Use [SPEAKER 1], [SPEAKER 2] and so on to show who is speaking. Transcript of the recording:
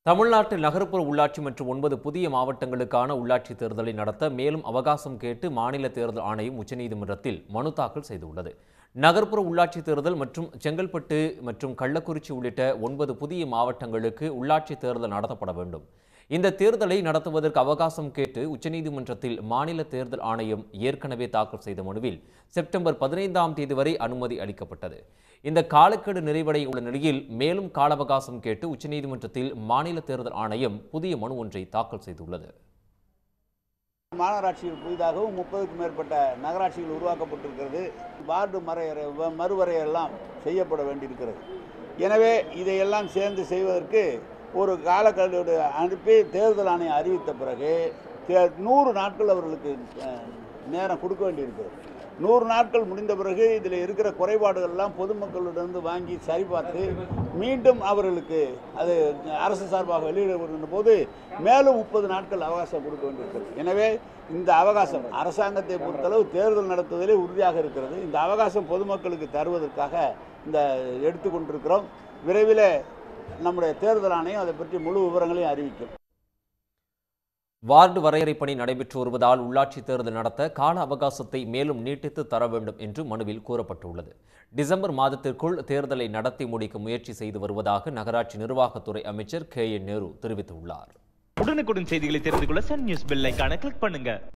[SPEAKER 1] தமிழ்நாட்டில் நகர்ப்புற உள்ளாட்சி மற்றும் ஒன்பது புதிய மாவட்டங்களுக்கான உள்ளாட்சி தேர்தலை நடத்த மேலும் அவகாசம் கேட்டு மாநில தேர்தல் ஆணையம் உச்சநீதிமன்றத்தில் மனு தாக்கல் செய்துள்ளது நகர்ப்புற உள்ளாட்சி தேர்தல் மற்றும் செங்கல்பட்டு மற்றும் கள்ளக்குறிச்சி உள்ளிட்ட ஒன்பது புதிய மாவட்டங்களுக்கு உள்ளாட்சி தேர்தல் நடத்தப்பட வேண்டும் இந்த தேர்தலை நடத்துவதற்கு அவகாசம் கேட்டு உச்சநீதிமன்றத்தில் மாநில தேர்தல் ஆணையம் ஏற்கனவே தாக்கல் செய்த மனுவில் செப்டம்பர் பதினைந்தாம் தேதி வரை அனுமதி அளிக்கப்பட்டது இந்த காலக்கெடு நிறைவடைய உள்ள நிலையில் மேலும் கால அவகாசம் கேட்டு உச்சநீதிமன்றத்தில் மாநில தேர்தல் ஆணையம் புதிய மனு ஒன்றை தாக்கல் செய்துள்ளது
[SPEAKER 2] மாநகராட்சியில் புதிதாகவும் முப்பதுக்கும் மேற்பட்ட நகராட்சிகள் உருவாக்கப்பட்டிருக்கிறது வார்டு மறையறை வ- மறுவரையெல்லாம் செய்யப்பட வேண்டியிருக்கிறது எனவே இதையெல்லாம் சேர்ந்து செய்வதற்கு ஒரு காலக்கெடு அனுப்பி தேர்தல் ஆணையம் அறிவித்த பிறகு தே- நூறு நாட்கள் அவர்களுக்கு அஹ், நேரம் கொடுக்க வேண்டியிருக்கிறது நூறு நாட்கள் முடிந்த பிறகு இதில் இருக்கிற குறைபாடுகள் எல்லாம் பொதுமக்களிடமிருந்து வாங்கி சரிபார்த்து மீண்டும் அவர்களுக்கு அது அரசு சார்பாக வெளியிடப்படுகின்ற போது மேலும் முப்பது நாட்கள் அவகாசம் கொடுக்க வேண்டியிருக்கிறது எனவே இந்த அவகாசம் அரசாங்கத்தை பொறுத்தளவு தேர்தல் நடத்துவதிலே உறுதியாக இருக்கிறது இந்த அவகாசம் பொதுமக்களுக்கு தருவதற்காக இந்த எடுத்துக்கொண்டிருக்கிறோம் விரைவில் நம்முடைய தேர்தல் ஆணையம் அதை பற்றி முழு விவரங்களையும் அறிவிக்கும்
[SPEAKER 1] வார்டு வரையறை பணி நடைபெற்று வருவதால் உள்ளாட்சி தேர்தல் நடத்த கால அவகாசத்தை மேலும் நீட்டித்து தர வேண்டும் என்று மனுவில் கூறப்பட்டுள்ளது டிசம்பர் மாதத்திற்குள் தேர்தலை நடத்தி முடிக்க முயற்சி செய்து வருவதாக நகராட்சி நிர்வாகத்துறை அமைச்சர் கே என் நேரு தெரிவித்துள்ளார்
[SPEAKER 3] உடனுக்குடன் செய்திகளை தெரிந்து கொள்ள சன் நியூஸ் பெல் ஐகானை கிளிக் பண்ணுங்க